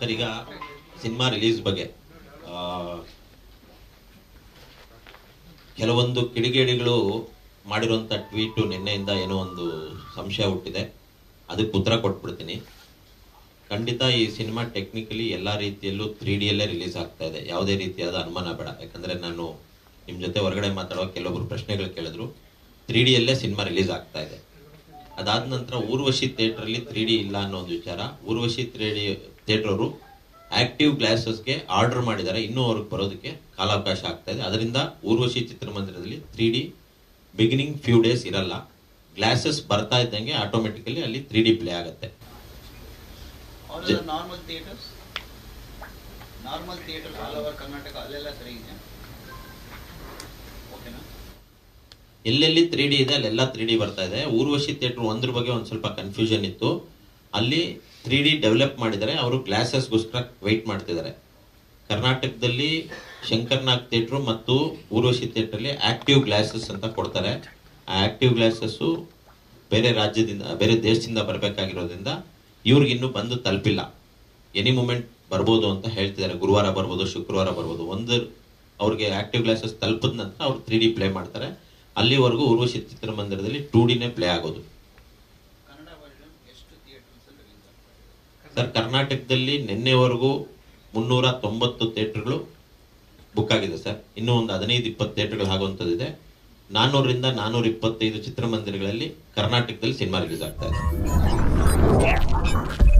Sir ಈಗ cinema release ಬಗ್ಗೆ ಆ, ಕೆಲವೊಂದು ಕಿಡಿಗೇಡಿಗಳು ಮಾಡಿರುವಂಥ ಟ್ವೀಟು ನಿನ್ನೆಯಿಂದ ಏನೋ ಒಂದು ಸಂಶಯ ಹುಟ್ಟಿದೆ ಅದಕ್ಕೆ ಉತ್ತರ ಕೊಟ್ಬಿಡ್ತೀನಿ ಖಂಡಿತ ಈ ಸಿನಿಮಾ ಟೆಕ್ನಿಕಲಿ ಎಲ್ಲ ರೀತಿಯಲ್ಲೂ ತ್ರೀ ಡಿಯಲ್ಲೇ ರಿಲೀಸ್ ಆಗ್ತಾ ಇದೆ ಯಾವುದೇ ರೀತಿಯಾದ ಅನುಮಾನ ಬೇಡ ಯಾಕಂದ್ರೆ ನಾನು ನಿಮ್ಮ ಜೊತೆ ಹೊರಗಡೆ ಮಾತಾಡುವ ಕೆಲವೊಬ್ರು ಪ್ರಶ್ನೆಗಳು ಕೇಳಿದ್ರು ತ್ರೀ ಡಿಯಲ್ಲೇ ಸಿನಿಮಾ ರಿಲೀಸ್ ಆಗ್ತಾ ಇದೆ ಅದಾದ ನಂತರ ಊರ್ವಶಿ ಥಿಯೇಟ್ರಲ್ಲಿ ತ್ರೀ ಡಿ ಇಲ್ಲ ಅನ್ನೋ ಒಂದು ವಿಚಾರ ಊರ್ವಶಿ ತ್ರೀ ಡಿ ಥಿಯೇಟರ್ ಅವರು ಆಕ್ಟಿವ್ ಗ್ಲಾಸಸ್ಗೆ ಆರ್ಡರ್ ಮಾಡಿದ್ದಾರೆ ಇನ್ನೂ ಅವ್ರಿಗೆ ಬರೋದಕ್ಕೆ ಕಾಲಾವಕಾಶ ಆಗ್ತಾ ಇದೆ ಅದರಿಂದ ಊರ್ವಶಿ ಚಿತ್ರಮಂದಿರದಲ್ಲಿ three D beginning few days ಇರಲ್ಲ ಗ್ಲಾಸಸ್ ಬರ್ತಾ ಇದ್ದಂಗೆ ಆಟೋಮೆಟಿಕಲಿ ಅಲ್ಲಿ ತ್ರೀ ಡಿ ಪ್ಲೇ ಆಗುತ್ತೆ All ಜ- the normal theaters? Normal theaters all over Karnataka ಅಲ್ಲೆಲ್ಲ ಸರಿ ಇದೆಯಾ ಓಕೆನಾ ಎಲ್ಲೆಲ್ಲಿ ತ್ರೀ ಡಿ ಇದೆ ಅಲ್ಲೆಲ್ಲ ತ್ರೀ ಡಿ ಬರ್ತಾ ಇದೆ ಊರ್ವಶಿ ಥಿಯೇಟರ್ ಒಂದ್ರ ಬಗ್ಗೆ ಒಂದು ಸ್ವಲ್ಪ ಕನ್ಫ್ಯೂಷನ್ ಇತ್ತು ಅಲ್ಲಿ ತ್ರೀ ಡಿ ಡೆವಲಪ್ ಮಾಡಿದರೆ ಅವರು ಗ್ಲಾಸಸ್ಗೋಸ್ಕರ ವೆಯ್ಟ್ ಮಾಡ್ತಿದ್ದಾರೆ ಕರ್ನಾಟಕದಲ್ಲಿ ಶಂಕರ್ನಾಗ್ ಥಿಯೇಟ್ರು ಮತ್ತು ಊರ್ವಶಿ ಥಿಯೇಟ್ರಲ್ಲಿ ಆಕ್ಟಿವ್ ಗ್ಲಾಸಸ್ ಅಂತ ಕೊಡ್ತಾರೆ ಆ ಆಕ್ಟಿವ್ ಗ್ಲಾಸಸ್ಸು ಬೇರೆ ರಾಜ್ಯದಿಂದ ಬೇರೆ ದೇಶದಿಂದ ಬರಬೇಕಾಗಿರೋದ್ರಿಂದ ಇವ್ರಿಗಿನ್ನೂ ಬಂದು ತಲುಪಿಲ್ಲ ಎನಿ ಮೂಮೆಂಟ್ ಬರ್ಬೋದು ಅಂತ ಹೇಳ್ತಿದ್ದಾರೆ ಗುರುವಾರ ಬರ್ಬೋದು ಶುಕ್ರವಾರ ಬರ್ಬೋದು ಒಂದು ಅವ್ರಿಗೆ ಆಕ್ಟಿವ್ ಗ್ಲಾಸಸ್ ತಲುಪಿದ ನಂತರ ಅವ್ರು ತ್ರೀ ಡಿ ಪ್ಲೇ ಮಾಡ್ತಾರೆ ಅಲ್ಲಿವರೆಗೂ ಊರ್ವಶಿ ಚಿತ್ರಮಂದಿರದಲ್ಲಿ ಟೂ ಡಿನೇ ಪ್ಲೇ ಆಗೋದು ಕನ್ನಡ ವರ್ಷನ್ ಎಷ್ಟು ಥಿಯೇಟರ್ಸ್ ಅಲ್ಲಿ ರಿಲೀಸ್ ಆಗ್ತದೆ ಸರ್ ಕರ್ನಾಟಕದಲ್ಲಿ ನಿನ್ನೆವರೆಗೂ ಮುನ್ನೂರ ತೊಂಬತ್ತು ಥಿಯೇಟರ್ಗಳು ಬುಕ್ ಆಗಿದೆ ಸರ್ ಇನ್ನೂ ಒಂದು ಹದಿನೈದು ಇಪ್ಪತ್ತು ಥಿಯೇಟರ್ಗಳು ಆಗುವಂಥದ್ದಿದೆ ನಾನ್ನೂರರಿಂದ ನಾನ್ನೂರ ಇಪ್ಪತ್ತೈದು ಚಿತ್ರಮಂದಿರಗಳಲ್ಲಿ ಕರ್ನಾಟಕದಲ್ಲಿ ಸಿನಿಮಾ ರಿಲೀಸ್ ಆಗ್ತಾ ಇದೆ